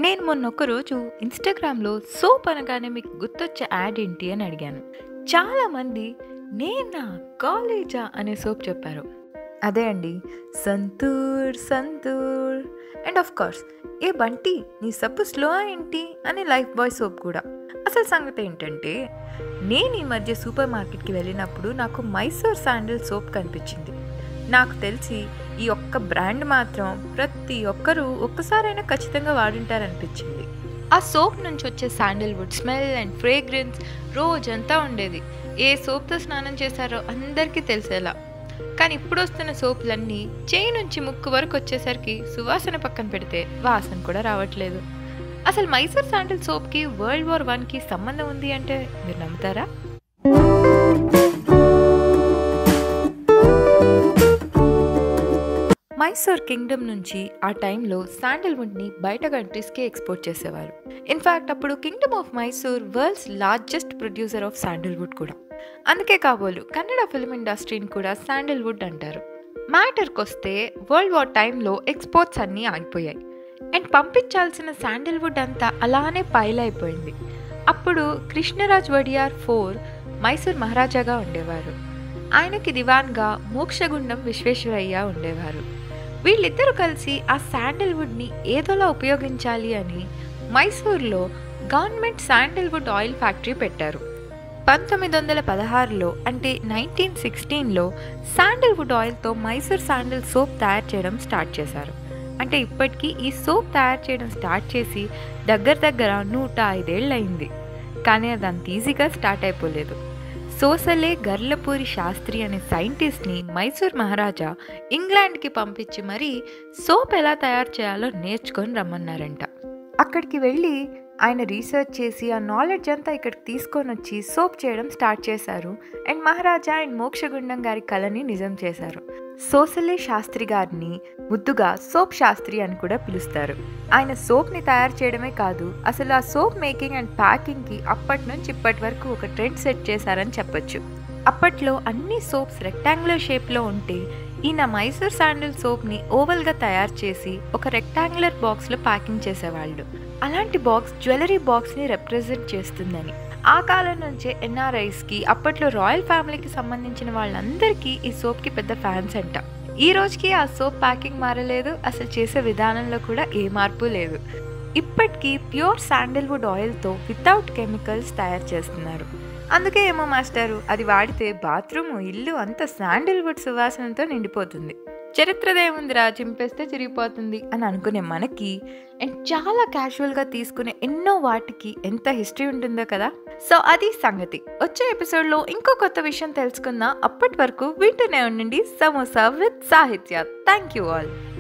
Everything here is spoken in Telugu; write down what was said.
నేను మొన్న ఒక రోజు ఇన్‌స్టాగ్రామ్‌లో సోప్ అనగానే మీకు గుర్తొచ్చే యాడ్ ఏంటి అని అడిగాను. చాలామంది నేనా? కాలేజా? అనే సోప్ చెప్పారు. అదే అండి. 'Santoor Santoor' and of course 'ఏ బంటి నీ సబ్బు స్లో ఏంటి' అని 'లైఫ్ బాయ్' సోప్ కూడా. అసలు సంగతి ఏంటంటే నేను ఈ మధ్య సూపర్ మార్కెట్‌కి వెళ్ళినప్పుడు నాకు 'మైసూర్ శాండిల్' సోప్ కనిపించింది. నాకు తెలిసి ఈ ఒక్క బ్రాండ్ మాత్రం ప్రతి ఒక్కరూ ఒక్కసారైనా ఖచ్చితంగా వాడుంటారనిపించింది. ఆ సోప్ నుంచి వచ్చే శాండిల్‌వుడ్ స్మెల్ అండ్ ఫ్రేగ్రెన్స్ రోజంతా ఉండేది. ఏ సోప్‌తో స్నానం చేశారో అందరికీ తెలిసేలా. కానీ ఇప్పుడొస్తున్న సోపులన్నీ చెయ్యి నుంచి ముక్కు వరకు వచ్చేసరికి సువాసన పక్కన పెడితే వాసన కూడా రావట్లేదు. అసలు 'మైసూర్ శాండిల్' సోప్‌కి వరల్డ్ వార్ వన్‌కి సంబంధం ఉంది అంటే మీరు నమ్ముతారా? మైసూర్ కింగ్డమ్ నుంచి ఆ టైంలో శాండిల్‌వుడ్‌ని బయట కంట్రీస్‌కి ఎక్స్‌పోర్ట్ చేసేవారు. ఇన్‌ఫాక్ట్ అప్పుడు kingdom of Mysore world's largest producer of sandalwood కూడా. అందుకే కాబోలు కన్నడ ఫిల్మ్ ఇండస్ట్రీని కూడా శాండిల్‌వుడ్ అంటారు. మ్యాటర్‌కొస్తే వరల్డ్ వార్ టైంలో ఎక్స్‌పోర్ట్స్ అన్నీ ఆగిపోయాయి. అండ్ పంపించాల్సిన శాండిల్‌వుడ్ అంతా అలానే పైల్ అయిపోయింది. అప్పుడు కృష్ణరాజ్ వడియార్ ఫోర్ మైసూర్ మహారాజాగా ఉండేవారు. ఆయనకి దివాన్‌గా మోక్షగుండం విశ్వేశ్వరయ్య ఉండేవారు. వీళ్ళిద్దరూ కలిసి ఆ శాండిల్‌వుడ్‌ని ఏదోలా ఉపయోగించాలి అని మైసూర్‌లో గవర్నమెంట్ శాండిల్‌వుడ్ ఆయిల్ ఫ్యాక్టరీ పెట్టారు. 1916లో అంటే 1916లో శాండిల్‌వుడ్ ఆయిల్‌తో మైసూర్ శాండిల్ సోప్ తయారు చేయడం స్టార్ట్ చేశారు. అంటే ఇప్పటికి ఈ సోప్ తయారు చేయడం స్టార్ట్ చేసి దగ్గర దగ్గర 105 ఏళ్లయింది. కానీ అది అంత ఈజీగా స్టార్ట్ అయిపోలేదు. సోసలే గర్లపూరి శాస్త్రి అనే సైంటిస్ట్‌ని మైసూర్ మహారాజా ఇంగ్లాండ్‌కి పంపించి మరీ సోప్ ఎలా తయారు చేయాలో నేర్చుకొని రమ్మన్నారంట. అక్కడికి వెళ్ళి ఆయన రీసెర్చ్ చేసి ఆ నాలెడ్జ్ అంతా ఇక్కడికి తీసుకొనొచ్చి సోప్ చేయడం స్టార్ట్ చేశారు. అండ్ మహారాజా అండ్ మోక్షగుండం గారి కలని నిజం చేశారు. సోసలే శాస్త్రి గారిని ముద్దుగా సోప్ శాస్త్రి అని కూడా పిలుస్తారు. ఆయన సోప్‌ని తయారు చేయడమే కాదు అసలు ఆ సోప్ మేకింగ్ అండ్ ప్యాకింగ్‌కి అప్పటి నుంచి ఇప్పటి వరకు ఒక ట్రెండ్ సెట్ చేశారని చెప్పొచ్చు. అప్పట్లో అన్ని సోప్స్ రెక్టాంగులర్ షేప్‌లో ఉంటే ఈయన మైసూర్ శాండిల్ సోప్‌ని ఓవల్‌గా తయారు చేసి ఒక రెక్టాంగులర్ బాక్స్‌లో ప్యాకింగ్ చేసేవాళ్ళు. అలాంటి బాక్స్ జ్యువెలరీ బాక్స్‌ని రిప్రజెంట్ చేస్తుందని. ఆ కాలం నుంచే ఎన్ఆర్ఐస్‌కి అప్పట్లో రాయల్ ఫ్యామిలీకి సంబంధించిన వాళ్ళందరికీ ఈ సోప్‌కి పెద్ద ఫ్యాన్స్ అంట. ఈ రోజుకి ఆ సోప్ ప్యాకింగ్ మారలేదు. అసలు చేసే విధానంలో కూడా ఏ మార్పు లేదు. ఇప్పటికీ ప్యూర్ శాండిల్‌వుడ్ ఆయిల్‌తో వితౌట్ కెమికల్స్ తయారు చేస్తున్నారు. అందుకే ఏమో మాస్టారు అది వాడితే బాత్రూము, ఇల్లు అంతా శాండిల్‌వుడ్ సువాసనతో నిండిపోతుంది. చరిత్రదేముందిరా చింపేస్తే చిరిగిపోతుంది అని అనుకునే మనకి అండ్ చాలా క్యాజువల్‌గా తీసుకునే ఎన్నో వాటికి ఎంత హిస్టరీ ఉంటుందో కదా! సో అది సంగతి. వచ్చే ఎపిసోడ్‌లో ఇంకో కొత్త విషయం తెలుసుకుందాం. అప్పటి వరకు వింటూనే ఉండండి samosa with Sahithya. Thank you all.